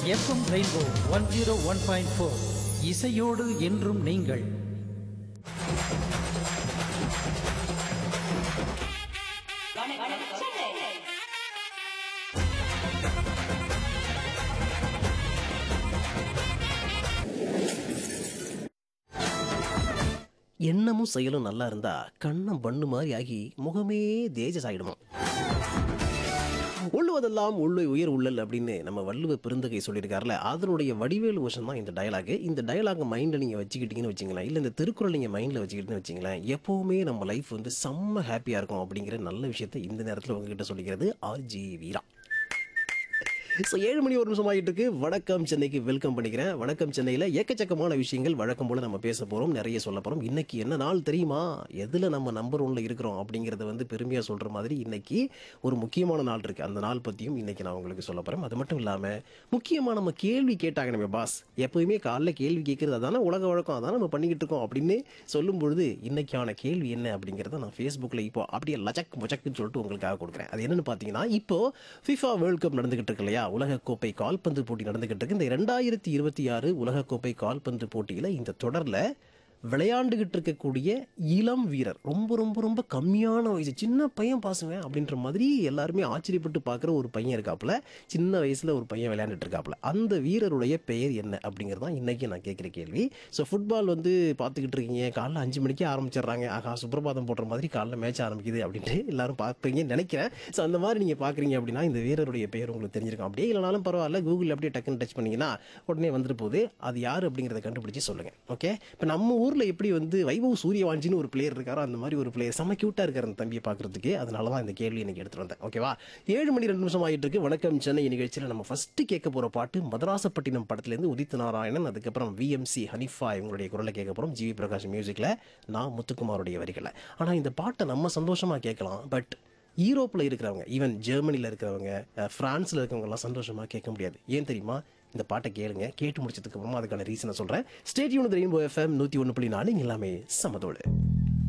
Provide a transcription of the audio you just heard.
FM rainbow one zero one point four இசையோடு என்றும் நீங்கள் எண்ணமும் செயலும் நல்லா இருந்தா கண்ணம் பண்ணு மாதிரி ஆகி முகமே தேஜஸ் ஆயிடுமா உள்ளுவதெல்லாம் உள்ளே உயர் உள்ளல் அப்படின்னு நம்ம வள்ளுவ பெருந்தகை சொல்லியிருக்காருல அதனுடைய வடிவேலு வருஷம் தான் இந்த டயலாக் இந்த டயலாக் மைண்டில் நீங்கள் வச்சுக்கிட்டீங்கன்னு வச்சுங்களேன் இல்லை இந்த திருக்குறள் நீங்கள் மைண்டில் வச்சுக்கிட்டீங்கன்னு வச்சுங்களேன் எப்போவுமே நம்ம லைஃப் வந்து செம்ம ஹாப்பியாக இருக்கும் அப்படிங்கிற நல்ல விஷயத்தை இந்த நேரத்தில் உங்ககிட்ட சொல்லிக்கிறது ஆர்ஜி வீரா ஸோ ஏழு மணி ஒரு நிமிஷம் ஆகிட்டு இருக்கு வணக்கம் சென்னைக்கு வெல்கம் பண்ணிக்கிறேன் வணக்கம் சென்னையில் எக்கச்சக்கமான விஷயங்கள் வழக்கம் போல் நம்ம பேச போகிறோம் நிறைய சொல்ல போகிறோம் இன்னைக்கு என்ன நாள் தெரியுமா எதில் நம்ம நம்பர் ஒன்ல இருக்கிறோம் அப்படிங்கிறத வந்து பெருமையாக சொல்கிற மாதிரி இன்னைக்கு ஒரு முக்கியமான நாள் இருக்குது அந்த நாள் பற்றியும் இன்னைக்கு நான் உங்களுக்கு சொல்ல போகிறேன் அது மட்டும் இல்லாமல் முக்கியமாக நம்ம கேள்வி கேட்டாங்க நம்ம பாஸ் எப்போயுமே காலைல கேள்வி கேட்குறது அதானே உலக வழக்கம் அதான் நம்ம பண்ணிக்கிட்டு இருக்கோம் அப்படின்னு சொல்லும் பொழுது இன்னைக்கான கேள்வி என்ன அப்படிங்கிறத நான் ஃபேஸ்புக்கில் இப்போ அப்படியே லஜக் முச்சக்குன்னு சொல்லிட்டு உங்களுக்காக கொடுக்குறேன் அது என்னன்னு பார்த்தீங்கன்னா இப்போ ஃபிஃபா வேர்ல்ட் கப் நடந்துகிட்டு இருக்கு இல்லையா உலகக்கோப்பை கால்பந்து போட்டி நடந்துகிட்டு இருக்கு இந்த ரெண்டாயிரத்தி இருபத்தி ஆறு உலகக்கோப்பை கால்பந்து போட்டியில் இந்த தொடரில் விளையாண்டுகிட்டு இருக்கக்கூடிய இளம் வீரர் ரொம்ப ரொம்ப ரொம்ப கம்மியான வயசு சின்ன பையன் பாசுவேன் அப்படின்ற மாதிரி எல்லாருமே ஆச்சரியப்பட்டு பார்க்குற ஒரு பையன் இருக்காப்புல சின்ன வயசில் ஒரு பையன் விளையாண்டுட்டு இருக்காப்புல அந்த வீரருடைய பெயர் என்ன அப்படிங்கிறது தான் இன்றைக்கி நான் கேட்குற கேள்வி ஸோ ஃபுட்பால் வந்து பார்த்துக்கிட்டு இருக்கீங்க காலைல அஞ்சு மணிக்கு ஆரம்பிச்சிடுறாங்க ஆகா சுப்பிரபாதம் போடுற மாதிரி காலைல மேட்ச் ஆரம்பிக்குது அப்படின்ட்டு எல்லாரும் பார்ப்பீங்கன்னு நினைக்கிறேன் ஸோ அந்த மாதிரி நீங்கள் பார்க்குறீங்க அப்படின்னா இந்த வீரருடைய பெயர் உங்களுக்கு தெரிஞ்சிருக்கும் அப்படியே இல்லைனாலும் பரவாயில்ல கூகுள் அப்படியே டக்குன்னு டச் பண்ணீங்கன்னா உடனே வந்துட்டு போகுது அது யார் அப்படிங்கிறத கண்டுபிடிச்சு சொல்லுங்கள் ஓகே இப்போ நம்ம ஊரில் எப்படி வந்து வைபவ் சூரியவாஞ்சின்னு ஒரு பிளேயர் இருக்காரோ அந்த மாதிரி ஒரு பிளேயர் செம்ம க்யூட்டாக இருக்கார் அந்த தம்பியை பார்க்குறதுக்கு அதனால தான் இந்த கேள்வி எனக்கு எடுத்துகிட்டு வந்தேன் ஓகேவா ஏழு மணி ரெண்டு நிமிஷம் ஆகிட்டு இருக்கு வணக்கம் சென்னை நிகழ்ச்சியில் நம்ம ஃபஸ்ட்டு கேட்க போகிற பாட்டு மதராசப்பட்டினம் படத்துலேருந்து உதித் நாராயணன் அதுக்கப்புறம் விஎம்சி ஹனிஃபா இவங்களுடைய குரலை கேட்க போகிறோம் ஜிவி பிரகாஷ் மியூசிக்கில் நான் முத்துக்குமாருடைய வரிகளை ஆனால் இந்த பாட்டை நம்ம சந்தோஷமாக கேட்கலாம் பட் யூரோப்பில் இருக்கிறவங்க ஈவன் ஜெர்மனியில் இருக்கிறவங்க ஃப்ரான்ஸில் இருக்கிறவங்கலாம் சந்தோஷமாக கேட்க முடியாது ஏன் தெரியுமா இந்த பாட்டை கேளுங்க கேட்டு முடிச்சதுக்கு அப்புறமா அதுக்கான ரீசனை சொல்கிறேன் ஸ்டேட் யூனிட் ரெயின்போ எஃப்எம் நூற்றி ஒன்று புள்ளி நாலு இங்க எல்லாமே சமதோடு